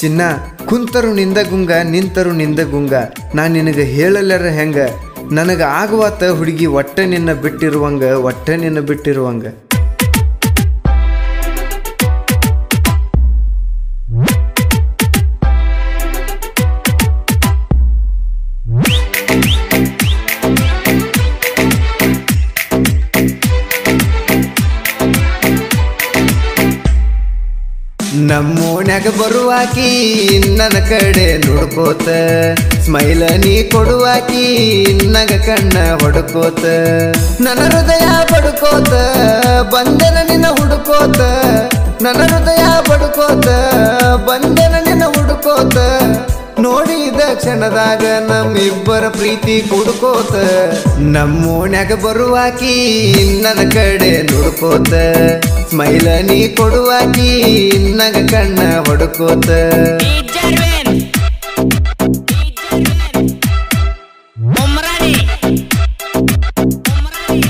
ಚಿನ್ನ ಕುಂತರು ನಿಂದ ಗುಂಗ ನಿಂತರು ನಿಂದ ಗುಂಗ ನಾ ನಿನಗೆ ಹೇಳಲರ ಹೆಂಗ ನನಗೆ ಆಗುವಾತ ಹುಡುಗಿ ಒಟ್ಟ ನಿನ್ನ ಬಿಟ್ಟಿರುವಂಗ ಒಟ್ಟ ನಿನ್ನ ಬಿಟ್ಟಿರುವಂಗ ನಮ್ಮೋನ್ಯಾಗ ಬರುವಾಕಿ ನನ್ನ ಕಡೆ ನೋಡ್ಕೋತ ಸ್ಮೈಲ ನೀ ಕೊಡುವಾಕಿ ನಗ ಕಣ್ಣ ಹೊಡ್ಕೋತ ನನ್ನ ಹೃದಯ ಬಡ್ಕೋತ ಬಂದೆನ ನಿನ್ನ ಹುಡುಕೋತ ನನ್ನ ಹೃದಯ ಬಡ್ಕೋತ ಬಂದೆನ ನಿನ್ನ ಹುಡುಕೋತ ನೋಡಿದ ಕ್ಷಣದಾಗ ನಮ್ಮಿಬ್ಬರ ಪ್ರೀತಿ ಕುಡ್ಕೋತ ನಮ್ಮೋನ್ಯಾಗ ಬರುವಾಕಿ ನನ್ನ ಕಡೆ ನೋಡ್ಕೋತ ಸ್ಮೈಲ ನೀ ಕೊಡುವಾಕಿ ನಗ ಕಣ್ಣ ಹೊಡ್ಕೋತ Jarwin. Umrani. Umrani.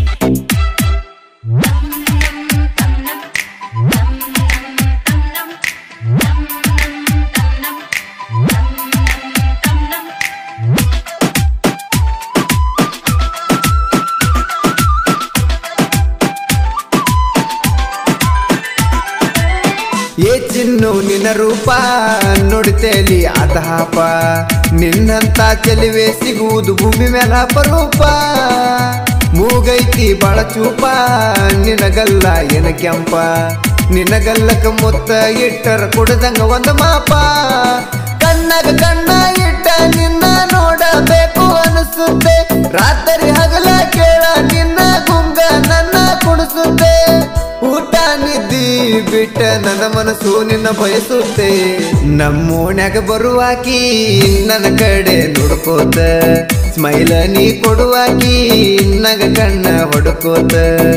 ಏ ಚಿನ್ನು ನಿನ್ನ ರೂಪ ನೋಡ್ತೇಲಿ ಅತಹಾಪ ನಿನ್ನಂತ ಚೆಲುವೆ ಸಿಗುವುದು ಭೂಮಿ ಮೇಲ ಅಪರೂಪ ಮೂಗೈತಿ ಬಾಳ ಚೂಪ ನಿನಗಲ್ಲ ಏನ ಕೆಂಪ ನಿನಗಲ್ಲಕ ಮುತ್ತ ಇಟ್ಟರ ಕುಡ್ದಂಗ ಒಂದು ಮಾಪ ಕಣ್ಣಗ ಕಣ್ಣ ಇಟ್ಟ ನಿನ್ನ ನೋಡಬೇಕು ಅನಿಸುತ್ತೆ ರಾತ್ರಿ ಹಗಲ ಕೇಳ ನಿನ್ನ ಗುಂಗ ನನ್ನ ಕುಣಿಸುತ್ತೆ ಊಟ ನಿದ್ದಿ ಬಿಟ್ಟ ನನ್ನ ಮನಸ್ಸು ನಿನ್ನ ಬಯಸುತ್ತೆ ನಮ್ಮೋಣ್ಯಾಗ ಬರುವಾಕಿ ನನ್ನ ಕಡೆ ನೋಡ್ಕೋತ ಸ್ಮೈಲ ನೀ ಕೊಡುವಾಕಿ ನಗ ಕಣ್ಣ ಹೊಡ್ಕೋತ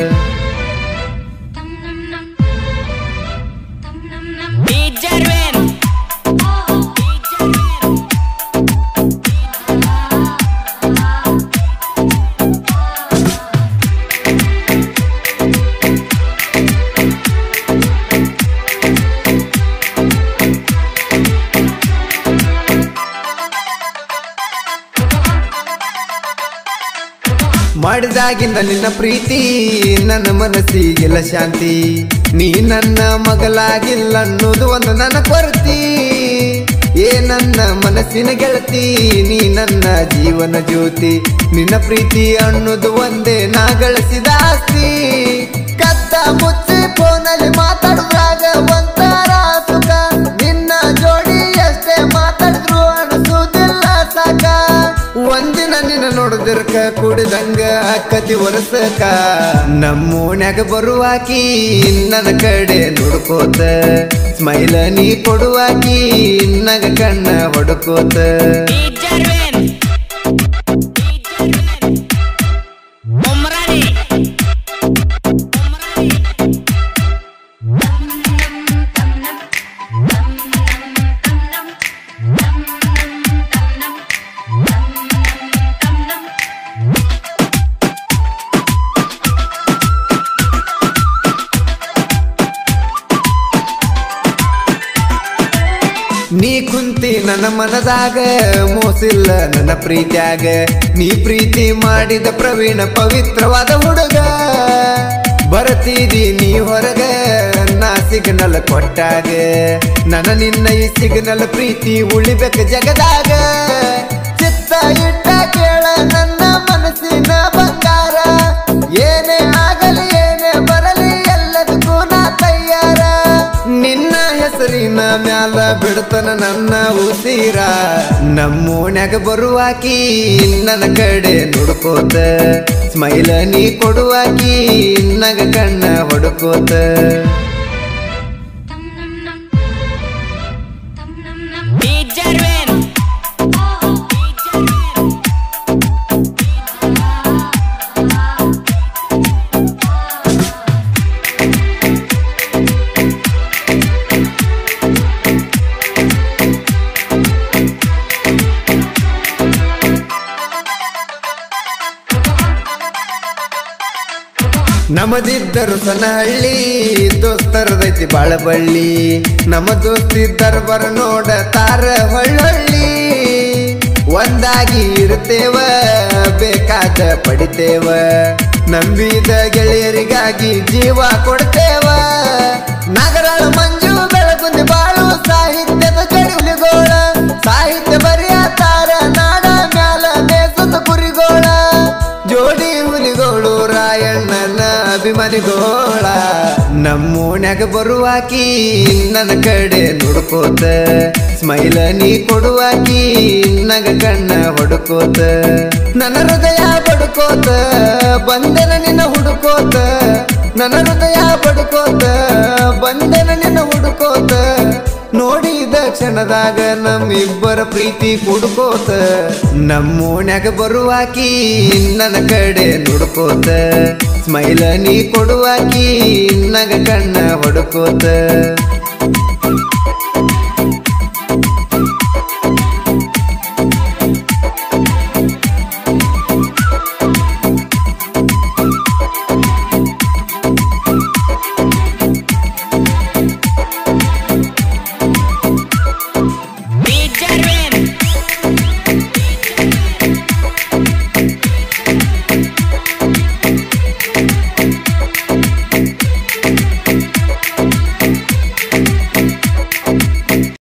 Jarwin. ಮಾಡಿದಾಗಿಂದ ನಿನ್ನ ಪ್ರೀತಿ ನನ್ನ ಮನಸ್ಸಿಗೆಲ್ಲ ಶಾಂತಿ ನೀ ನನ್ನ ಮಗಲಾಗಿಲ್ಲ ಅನ್ನೋದು ಒಂದು ನನ್ನ ಕೊರತಿ ಏ ನನ್ನ ಮನಸ್ಸಿನ ಗೆಳತಿ ನೀ ನನ್ನ ಜೀವನ ಜ್ಯೋತಿ ನಿನ್ನ ಪ್ರೀತಿ ಅನ್ನೋದು ಒಂದೇ ನಾ ಗಳಿಸಿದ ಆಸ್ತಿ ಕತ್ತ ಮುಚ್ಚಿ ಫೋನಲ್ಲಿ ಮಾತಾಡುವಾಗ ಒಂಥರ ಸುಖ ನಿನ್ನ ಜೋಡಿ ಎಷ್ಟೇ ಮಾತಾಡಿದ್ರು ಅನಿಸುವುದಿಲ್ಲ ಸಾಕ ಒಂದಿನ ನಿನ್ನ ನೋಡಿದಿರ್ಕ ಕುಡಿದಂಗ ಕತಿ ಒರಸಕ ನಮ್ಮೋಣ್ಯಾಗ ಬರುವಾಕಿ ನನ್ನ ಕಡೆ ನೋಡ್ಕೋತ ಸ್ಮೈಲ ನೀ ಕೊಡುವಾಕಿ ನಗ ಕಣ್ಣ ಹೊಡ್ಕೋತ Jarwin. Umrani. Umrani. ನೀ ಕುಂತಿ ನನ್ನ ಮನದಾಗ ಮೋಸಿಲ್ಲ ನನ್ನ ಪ್ರೀತ್ಯಾಗ ನೀ ಪ್ರೀತಿ ಮಾಡಿದ ಪ್ರವೀಣ ಪವಿತ್ರವಾದ ಹುಡುಗ ಬರತಿದಿ ನೀ ಹೊರಗ ನಾ ಸಿಗ್ನಲ್ ಕೊಟ್ಟಾಗ ನನ್ನ ನಿನ್ನ ಈ ಸಿಗ್ನಲ್ ಪ್ರೀತಿ ಉಳಿಬೇಕ ಜಗದಾಗ ಚಿತ್ತ ಇಟ್ಟ ಕೇಳ ನನ್ನ ಮನಸ್ಸಿನ ಬಂಗಾರ ಏನೇ ಆಗಲಿ ಏನೇ ಬರಲಿ ಎಲ್ಲದಕ್ಕೂ ನಾ ತಯ್ಯಾರ ನಿನ್ನ ಹೆಸರಿನ ಮ್ಯಾಲ ಬಿಡ್ತನ ನನ್ನ ಉಸಿರ ನಮ್ಮೋಣ್ಯಾಗ ಬರುವಾಕಿ ನನ್ನ ಕಡೆ ನೋಡ್ಕೋತ ಸ್ಮೈಲ ನೀ ಕೊಡುವಾಕಿ ನಗ ಕಣ್ಣ ಹೊಡ್ಕೋತ Jarwin. ನಮ್ಮ ನಮ್ಮದಿದ್ದರು ಸನಹಳ್ಳಿ ದೋಸ್ತರದೈತಿ ಬಾಳ ಬಳ್ಳಿ ನಮ್ಮ ದೋಸ್ತಿದ್ದರ ಬರ ನೋಡ ತಾರ ಹೊಳ್ಳೊಳ್ಳಿ ಒಂದಾಗಿ ಇರ್ತೇವ ಬೇಕಾದ ಪಡಿತೇವ ನಂಬಿದ ಗೆಳೆಯರಿಗಾಗಿ ಜೀವ ಕೊಡ್ತೇವ ನಗರಳ ಮಂಜು ಬೆಳಗುಂದಿ ಬಾಳು ಸಾಹಿತ್ಯದ ಕಡಿಲಿಗೋಳ ಸಾಹಿತ್ಯ ಬರೆಯತಾರ ನಾಡ ಮ್ಯಾಲ ಮೇಸದ ಕುರಿಗೋಳ ಜೋಡಿ ಹುಲಿಗೋಳು ರಾಯಣ್ಣನ ಅಭಿಮಾನಿಗೋಳ ನಮ್ಮೋಣ್ಯಾಗ ಬರುವಾಕಿ ನನ್ನ ಕಡೆ ನುಡ್ಕೋತ ಸ್ಮೈಲ ನೀ ಕೊಡುವಾಕಿ ನಗ ಕಣ್ಣ ಹೊಡ್ಕೋತ ನನ್ನ ಹೃದಯ ಬಡ್ಕೋತ ಬಂದೆನ ನಿನ್ನ ಹುಡುಕೋತ ನನ್ನ ಹೃದಯ ಬಡ್ಕೋತ ಬಂದೆನ ನಿನ್ನ ಹುಡುಕೋತ ನೋಡಿದ ಕ್ಷಣದಾಗ ನಮ್ಮಿಬ್ಬರ ಪ್ರೀತಿ ಕುಡ್ಕೋತ ನಮ್ಮೋಣ್ಯಾಗ ಬರುವಾಕಿ ನನ್ನ ಕಡೆ ನುಡ್ಕೋತ ಸ್ಮೈಲ ನೀ ಕೊಡುವಾಕಿ ನಗ ಕಣ್ಣ ಹೊಡ್ಕೋತ